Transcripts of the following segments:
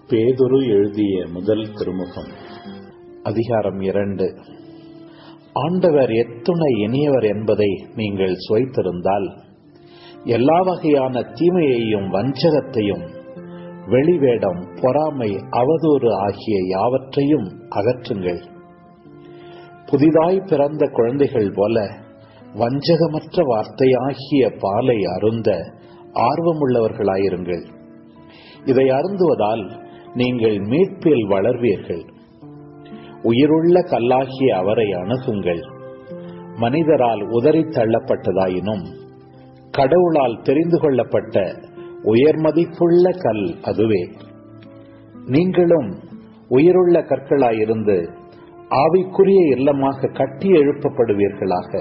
பேதுரு எழுதிய முதல் திருமுகம் அதிகாரம் இரண்டு ஆண்டவர் எத்துணை இனியவர் என்பதை நீங்கள் சுவைத்திருந்தால் எல்லா வகையான தீமையையும் வஞ்சகத்தையும் வெளிவேடம் பொறாமை அவதூறு ஆகிய யாவற்றையும் அகற்றுங்கள் புதிதாய் பிறந்த குழந்தைகள் போல வஞ்சகமற்ற வார்த்தையாகிய பாலை அருந்த ஆர்வமுள்ளவர்களாயிருங்கள் இதை அருந்துவதால் நீங்கள் மீட்பில் வளர்வீர்கள் உயிருள்ள கல்லாகிய அவரை அணுகுங்கள் மனிதரால் உதறி தள்ளப்பட்டதாயினும் கடவுளால் தெரிந்து கொள்ளப்பட்ட உயர்மதிப்புள்ள கல் அதுவே நீங்களும் உயிருள்ள கற்களாயிருந்து ஆவிக்குரிய இல்லமாக கட்டி எழுப்பப்படுவீர்களாக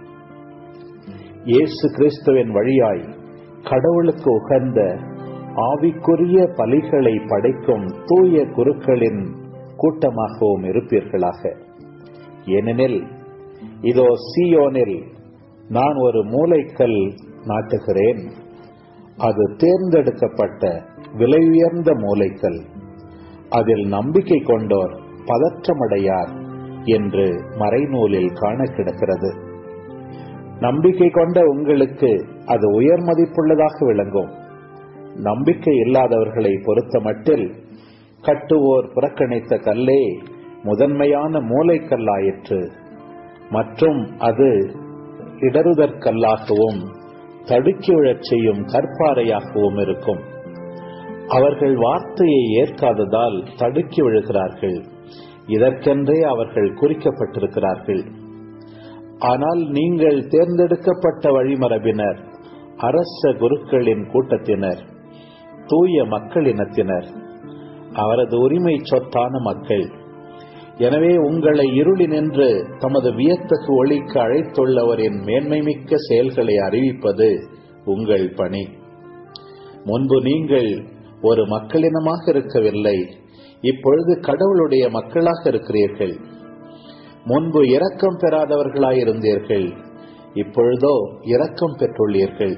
இயேசு கிறிஸ்துவின் வழியாய் கடவுளுக்கு உகந்த ஆவிக்குரிய பலிகளை படைக்கும் தூய குருக்களின் கூட்டமாகவும் இருப்பீர்களாக ஏனெனில் இதோ சியோனில் நான் ஒரு மூளைக்கல் நாட்டுகிறேன் அது தேர்ந்தெடுக்கப்பட்ட விலை உயர்ந்த மூளைக்கல் அதில் நம்பிக்கை கொண்டோர் பதற்றமடையார் என்று மறைநூலில் காண கிடக்கிறது நம்பிக்கை கொண்ட உங்களுக்கு அது உயர் மதிப்புள்ளதாக விளங்கும் நம்பிக்கை இல்லாதவர்களை பொறுத்த மட்டில் கட்டுவோர் புறக்கணித்த கல்லே முதன்மையான மூளைக்கல்லாயிற்று மற்றும் அது இடறுதற்கல்லாகவும் தடுக்கி விழச் செய்யும் கற்பாறையாகவும் இருக்கும் அவர்கள் வார்த்தையை ஏற்காததால் தடுக்கி விழுகிறார்கள் இதற்கென்றே அவர்கள் குறிக்கப்பட்டிருக்கிறார்கள் ஆனால் நீங்கள் தேர்ந்தெடுக்கப்பட்ட வழிமரபினர் அரச குருக்களின் கூட்டத்தினர் தூய மக்களினத்தினர் அவரது உரிமை சொத்தான மக்கள் எனவே உங்களை இருளி நின்று தமது வியத்தகு ஒளிக்கு அழைத்துள்ளவரின் மேன்மைமிக்க செயல்களை அறிவிப்பது உங்கள் பணி முன்பு நீங்கள் ஒரு மக்களினமாக இருக்கவில்லை இப்பொழுது கடவுளுடைய மக்களாக இருக்கிறீர்கள் முன்பு இரக்கம் பெறாதவர்களாயிருந்தீர்கள் இப்பொழுதோ இரக்கம் பெற்றுள்ளீர்கள்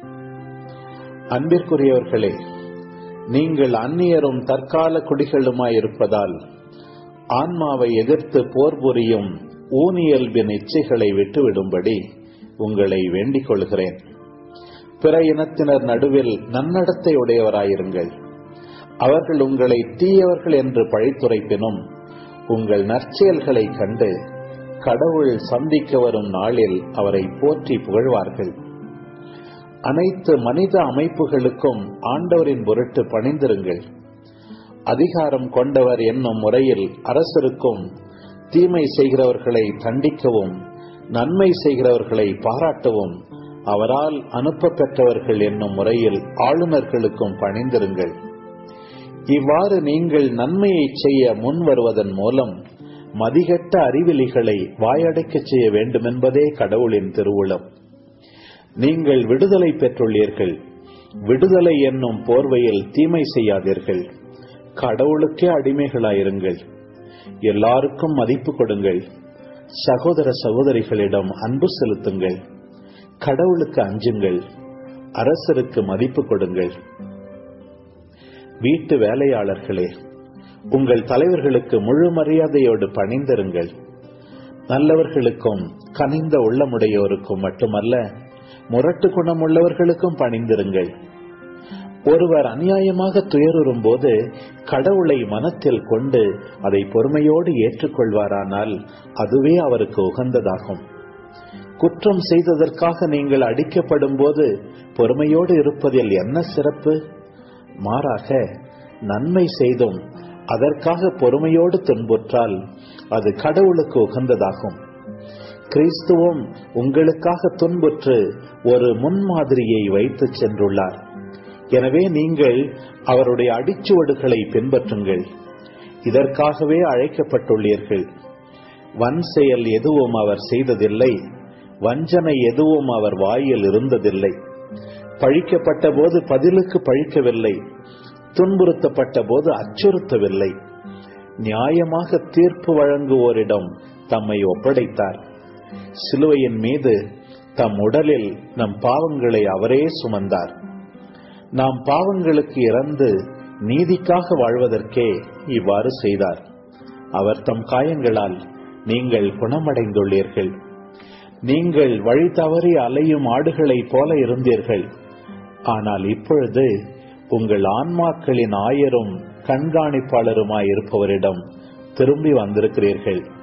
அன்பிற்குரியவர்களே நீங்கள் அந்நியரும் தற்கால குடிகளுமாயிருப்பதால் ஆன்மாவை எதிர்த்து போர் புரியும் ஊனியல்பின் இச்சைகளை விட்டுவிடும்படி உங்களை வேண்டிக் கொள்கிறேன் பிற இனத்தினர் நடுவில் நன்னடத்தை உடையவராயிருங்கள் அவர்கள் உங்களை தீயவர்கள் என்று பழித்துரைப்பினும் உங்கள் நற்செயல்களை கண்டு கடவுள் சந்திக்க வரும் நாளில் அவரை போற்றி புகழ்வார்கள் அனைத்து மனித அமைப்புகளுக்கும் ஆண்டவரின் பொருட்டு பணிந்திருங்கள் அதிகாரம் கொண்டவர் என்னும் முறையில் அரசருக்கும் தீமை செய்கிறவர்களை தண்டிக்கவும் நன்மை செய்கிறவர்களை பாராட்டவும் அவரால் அனுப்ப பெற்றவர்கள் என்னும் முறையில் ஆளுநர்களுக்கும் பணிந்திருங்கள் இவ்வாறு நீங்கள் நன்மையை செய்ய முன் வருவதன் மூலம் மதிகட்ட அறிவிலிகளை வாயடைக்க செய்ய வேண்டுமென்பதே கடவுளின் திருவுளம் நீங்கள் விடுதலை பெற்றுள்ளீர்கள் விடுதலை என்னும் போர்வையில் தீமை செய்யாதீர்கள் கடவுளுக்கே அடிமைகளாயிருங்கள் எல்லாருக்கும் மதிப்பு கொடுங்கள் சகோதர சகோதரிகளிடம் அன்பு செலுத்துங்கள் கடவுளுக்கு அஞ்சுங்கள் அரசருக்கு மதிப்பு கொடுங்கள் வீட்டு வேலையாளர்களே உங்கள் தலைவர்களுக்கு முழு மரியாதையோடு பணிந்திருங்கள் நல்லவர்களுக்கும் கனிந்த உள்ளமுடையோருக்கும் மட்டுமல்ல முரட்டு குணமுள்ளவர்களுக்கும் பணிந்திருங்கள் ஒருவர் அநியாயமாக துயருறும் போது கடவுளை மனத்தில் கொண்டு அதை பொறுமையோடு ஏற்றுக்கொள்வாரானால் அதுவே அவருக்கு உகந்ததாகும் குற்றம் செய்ததற்காக நீங்கள் அடிக்கப்படும் போது பொறுமையோடு இருப்பதில் என்ன சிறப்பு மாறாக நன்மை செய்தும் அதற்காக பொறுமையோடு துன்புற்றால் அது கடவுளுக்கு உகந்ததாகும் கிறிஸ்துவும் உங்களுக்காக துன்புற்று ஒரு முன்மாதிரியை வைத்து சென்றுள்ளார் எனவே நீங்கள் அவருடைய அடிச்சுவடுகளை பின்பற்றுங்கள் இதற்காகவே அழைக்கப்பட்டுள்ளீர்கள் வன் செயல் எதுவும் அவர் செய்ததில்லை வஞ்சனை எதுவும் அவர் வாயில் இருந்ததில்லை பழிக்கப்பட்ட போது பதிலுக்கு பழிக்கவில்லை துன்புறுத்தப்பட்ட போது அச்சுறுத்தவில்லை நியாயமாக தீர்ப்பு வழங்குவோரிடம் தம்மை ஒப்படைத்தார் சிலுவையின் மீது தம் உடலில் நம் பாவங்களை அவரே சுமந்தார் நாம் பாவங்களுக்கு இறந்து நீதிக்காக வாழ்வதற்கே இவ்வாறு செய்தார் அவர் தம் காயங்களால் நீங்கள் குணமடைந்துள்ளீர்கள் நீங்கள் வழி தவறி அலையும் ஆடுகளைப் போல இருந்தீர்கள் ஆனால் இப்பொழுது உங்கள் ஆன்மாக்களின் ஆயரும் கண்காணிப்பாளருமாய் இருப்பவரிடம் திரும்பி வந்திருக்கிறீர்கள்